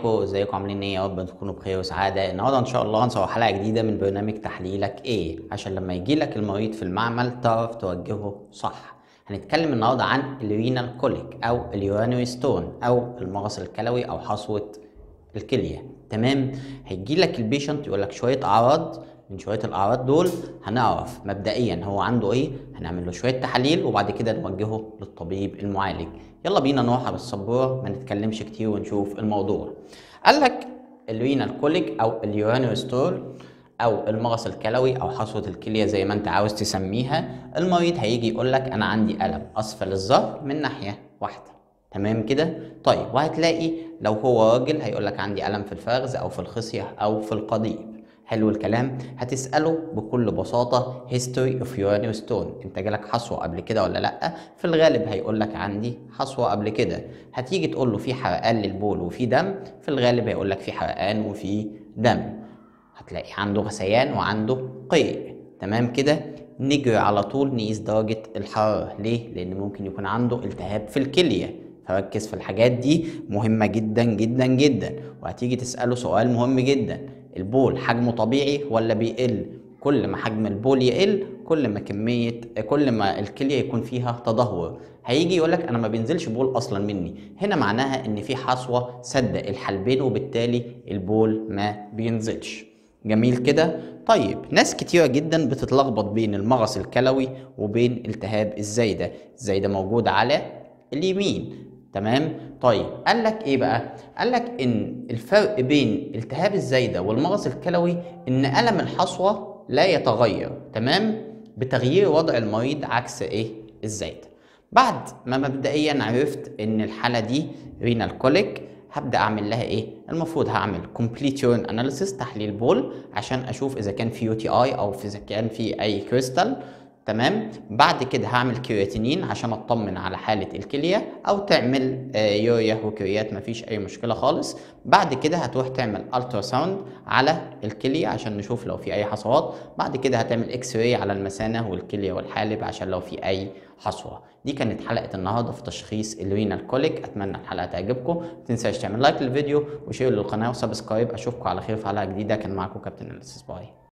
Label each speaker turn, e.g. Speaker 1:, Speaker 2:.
Speaker 1: عليكم ازيكم عاملين ايه يا رب تكونوا بخير وسعاده النهارده ان شاء الله هنصور حلقه جديده من برنامج تحليلك ايه عشان لما يجي لك المريض في المعمل تعرف توجهه صح هنتكلم النهارده عن الرينال كوليك او اليورانوي ستون او المغص الكلوي او حصوه الكليه تمام هيجي لك البيشنت يقول لك شويه اعراض من شويه الاعراض دول هنعرف مبدئيا هو عنده ايه هنعمل له شويه تحاليل وبعد كده نوجهه للطبيب المعالج يلا بينا نروح على السبوره ما نتكلمش كتير ونشوف الموضوع قال لك الرينال كوليك او اليورانوستول او المغص الكلوي او حصوه الكليه زي ما انت عاوز تسميها المريض هيجي يقول لك انا عندي الم اسفل الظهر من ناحيه واحده تمام كده طيب وهتلاقي لو هو راجل هيقول لك عندي الم في الفخذ او في الخصيه او في القضيب حلو الكلام هتساله بكل بساطه history of urinary stone انت جالك حصوه قبل كده ولا لا في الغالب هيقول لك عندي حصوه قبل كده هتيجي تقول له في حرقان للبول وفي دم في الغالب هيقول لك في حرقان وفي دم هتلاقي عنده غثيان وعنده قيء تمام كده نجري على طول نقيس درجه الحراره ليه لان ممكن يكون عنده التهاب في الكليه فركز في الحاجات دي مهمة جدا جدا جدا وهتيجي تسأله سؤال مهم جدا البول حجمه طبيعي ولا بيقل كل ما حجم البول يقل كل ما كمية كل ما الكلية يكون فيها تدهور هيجي يقول لك انا ما بينزلش بول اصلا مني هنا معناها ان في حصوة سد الحلبين وبالتالي البول ما بينزلش جميل كده طيب ناس كتيرة جدا بتتلخبط بين المغص الكلوي وبين التهاب الزايدة الزايدة موجودة على اليمين تمام طيب قال لك ايه بقى قال لك ان الفرق بين التهاب الزايده والمغص الكلوي ان الم الحصوه لا يتغير تمام بتغيير وضع المريض عكس ايه الزايده بعد ما مبدئيا عرفت ان الحاله دي رينال كوليك هبدا اعمل لها ايه المفروض هعمل كومبليت يورين اناليسيس تحليل بول عشان اشوف اذا كان في يو تي اي او اذا كان في اي كريستال تمام بعد كده هعمل كرياتينين عشان اطمن على حاله الكليه او تعمل آه يوريا وكريات مفيش اي مشكله خالص بعد كده هتروح تعمل الترا ساوند على الكليه عشان نشوف لو في اي حصوات بعد كده هتعمل اكس راي على المثانه والكليه والحالب عشان لو في اي حصوه دي كانت حلقه النهارده في تشخيص الرينال كوليك اتمنى الحلقه تعجبكم ما تنساش تعمل لايك للفيديو وشير للقناه وسبسكرايب اشوفكم على خير في حلقه جديده كان معاكم كابتن الاساس باي